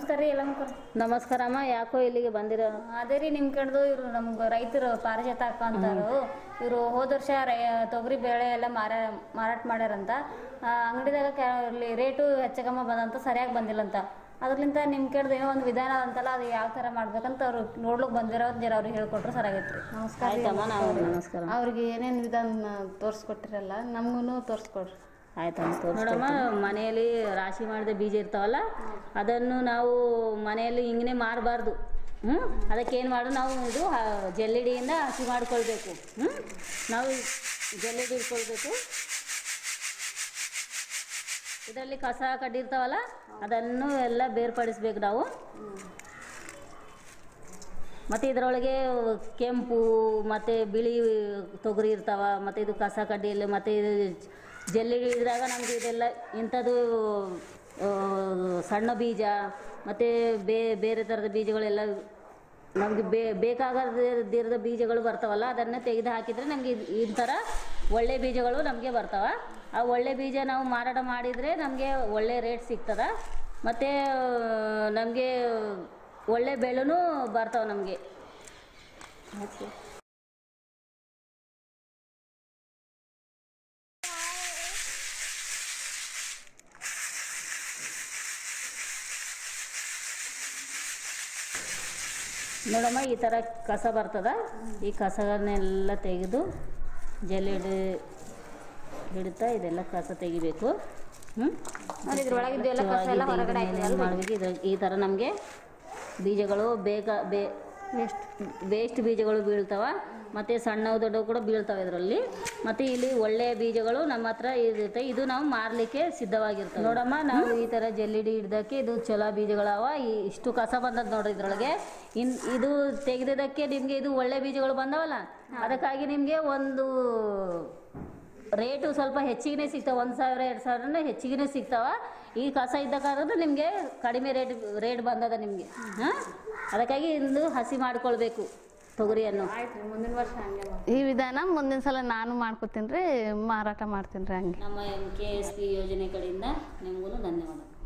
ನಮಸ್ಕಾರ ರೀ ಎಲ್ಲ ನಮಸ್ಕಾರಮ್ಮ ಯಾಕೋ ಇಲ್ಲಿಗೆ ಬಂದಿರೋ ಅದೇ ರೀ ನಿಮ್ ಕಡೆದು ಇವ್ರು ನಮ್ಗೆ ರೈತರು ಪಾರಿಜಾತ ಅಕ್ಕ ಅಂತಾರು ಇವರು ಹೋದ ವರ್ಷ ರೈ ತೊಗರಿ ಬೇಳೆ ಎಲ್ಲ ಮಾರ ಮಾರಾಟ ಮಾಡ್ಯಾರಂತ ಆ, ಅಂಗಡಿದಾಗ ಕೆ- ಇಲ್ಲಿ ರೇಟು ಹೆಚ್ಚಗಮ್ಮ ಬಂದಂತ ಸರಿಯಾಗಿ ಬಂದಿಲ್ಲಂತ ಅದ್ರಲಿಂತ ನಿಮ್ ಕಡೆದು ಏನೋ ಒಂದು ವಿಧಾನ ಅಂತಲ್ಲ ಅದು ಯಾವ ಥರ ಮಾಡ್ಬೇಕಂತ ಅವ್ರು ನೋಡ್ಲಿಕ್ಕೆ ಬಂದಿರೋ ಜರ ಅವ್ರಿಗೆ ಹೇಳ್ಕೊಟ್ರೆ ಸರಿಯಾಗೈತೆ ರೀ ನಮಸ್ಕಾರ ರೀ. ಆಯ್ತಮ್ಮ ನಾವು ನಮಸ್ಕಾರ ಅವ್ರಿಗೆ ಏನೇನು ವಿಧಾನ ತೋರಿಸ್ಕೊಟ್ಟಿರಲ್ಲ ನಮಗೂ ತೋರಿಸ್ಕೊಡ್ರಿ ಆಯ್ತಮ್ಮ ನೋಡಮ್ಮ ಮನೆಯಲ್ಲಿ ರಾಶಿ ಮಾಡಿದ ಬೀಜ ಇರ್ತಾವಲ್ಲ ಅದನ್ನು ನಾವು ಮನೆಯಲ್ಲಿ ಹಿಂಗನೆ ಮಾರಬಾರ್ದು ಹ್ಞೂ ಅದಕ್ಕೆ ಏನು ಮಾಡು ನಾವು ಇದು ಆ, ಜಲ್ಲಿಡಿಯಿಂದ ಹಸಿ ಮಾಡ್ಕೊಳ್ಬೇಕು ಹ್ಞೂ ನಾವು ಜಲ್ಲಿಡಿ ಇಟ್ಕೊಳ್ಬೇಕು ಇದರಲ್ಲಿ ಕಸ ಕಡ್ಡಿ ಇರ್ತಾವಲ್ಲ ಅದನ್ನು ಎಲ್ಲ ಬೇರ್ಪಡಿಸ್ಬೇಕು ನಾವು ಮತ್ತು ಇದರೊಳಗೆ ಕೆಂಪು ಮತ್ತು ಬಿಳಿ ತೊಗರಿ ಇರ್ತಾವ ಮತ್ತು ಇದು ಕಸ ಕಡ್ಡಿಯಲ್ಲಿ ಮತ್ತು ಇದು ಜಲ್ಲಿ ಇದ್ರಾಗ ನಮ್ಗೆ ಇದೆಲ್ಲ ಇಂಥದ್ದು ಆ, ಸಣ್ಣ ಬೀಜ ಮತ್ತು ಬೇ ಬೇರೆ ಥರದ ಬೀಜಗಳೆಲ್ಲ ನಮಗೆ ಬೇ ಬೇಕಾಗದಿರದ ಬೀಜಗಳು ಬರ್ತಾವಲ್ಲ ಅದನ್ನು ತೆಗೆದು ಹಾಕಿದರೆ ನಮಗೆ ಈ ಥರ ಒಳ್ಳೆ ಬೀಜಗಳು ನಮಗೆ ಬರ್ತಾವ ಆ ಒಳ್ಳೆ ಬೀಜ ನಾವು ಮಾರಾಟ ಮಾಡಿದರೆ ನಮಗೆ ಒಳ್ಳೆ ರೇಟ್ ಸಿಗ್ತದ ಮತ್ತು ನಮಗೆ ಒಳ್ಳೆ ಬೆಳೆನೂ ಬರ್ತಾವೆ ನಮಗೆ ನೋಡಮ್ಮ ಈ ಥರ ಕಸ ಬರ್ತದ ಈ ಕಸವನ್ನೆಲ್ಲ ತೆಗೆದು ಜಲ್ಲಿಡಿ ಹಿಡಿತಾ ಇದೆಲ್ಲ ಕಸ ತೆಗಿಬೇಕು ಹ್ಞೂ ನೋಡಿ ಇದ್ರೊಳಗಿದ್ದು ಎಲ್ಲ ಕಸ ಎಲ್ಲ ಹೊರಗಡೆ ಆಯ್ತು ಏನು ಮಾಡಬೇಕು ಇದ್ರ ಈ ಥರ ನಮಗೆ ಬೀಜಗಳು ಬೇಗ ಬೇ ವೇಸ್ಟ್ ವೇಸ್ಟ್ ಬೀಜಗಳು ಬೀಳ್ತಾವ ಮತ್ತು ಸಣ್ಣವು ದೊಡ್ಡವು ಕೂಡ ಬೀಳ್ತಾವೆ ಇದರಲ್ಲಿ ಮತ್ತು ಇಲ್ಲಿ ಒಳ್ಳೆ ಬೀಜಗಳು ನಮ್ಮ ಹತ್ರ ಇರುತ್ತೆ ಇದು ನಾವು ಮಾರಲಿಕ್ಕೆ ಸಿದ್ಧವಾಗಿರ್ತವೆ ನೋಡಮ್ಮ ನಾವು ಈ ಥರ ಜಲ್ಲಿಡಿ ಹಿಡ್ದಕ್ಕೆ ಇದು ಚಲೋ ಬೀಜಗಳವ ಈ ಇಷ್ಟು ಕಸ ಬಂದದ್ದು ನೋಡ್ರಿ ಇದ್ರೊಳಗೆ ಇನ್ ಇದು ತೆಗೆದಿದ್ದಕ್ಕೆ ನಿಮಗೆ ಇದು ಒಳ್ಳೆ ಬೀಜಗಳು ಬಂದವಲ್ಲ ಅದಕ್ಕಾಗಿ ನಿಮಗೆ ಒಂದು ರೇಟು ಸ್ವಲ್ಪ ಹೆಚ್ಚಿಗೆ ಸಿಗ್ತಾವ ಒಂದು ಸಾವಿರ ಎರಡು ಸಾವಿರನ ಹೆಚ್ಚಿಗೆ ಸಿಗ್ತಾವ ಈ ಕಸ ಇದ್ದ ಕಾರಣ ನಿಮಗೆ ಕಡಿಮೆ ರೇಟ್ ರೇಟ್ ಬಂದದ ನಿಮಗೆ ಹಾಂ ಅದಕ್ಕಾಗಿ ಇಂದು ಹಸಿ ಮಾಡ್ಕೊಳ್ಬೇಕು ತೊಗರಿಯನ್ನು ಆಯ್ತು ಮುಂದಿನ ವರ್ಷ ಹಂಗೆ ಈ ವಿಧಾನ ಮುಂದಿನ ಸಲ ನಾನು ಮಾಡ್ಕೊತೀನಿ ರೀ ಮಾರಾಟ ಮಾಡ್ತೀನಿ ರೀ ಹಂಗೆ ನಮ್ಮ ಎಮ್ ಕೆ ಎಸ್ ಪಿ ಯೋಜನೆ ಕಡೆಯಿಂದ ನಿಮಗೂ ಧನ್ಯವಾದ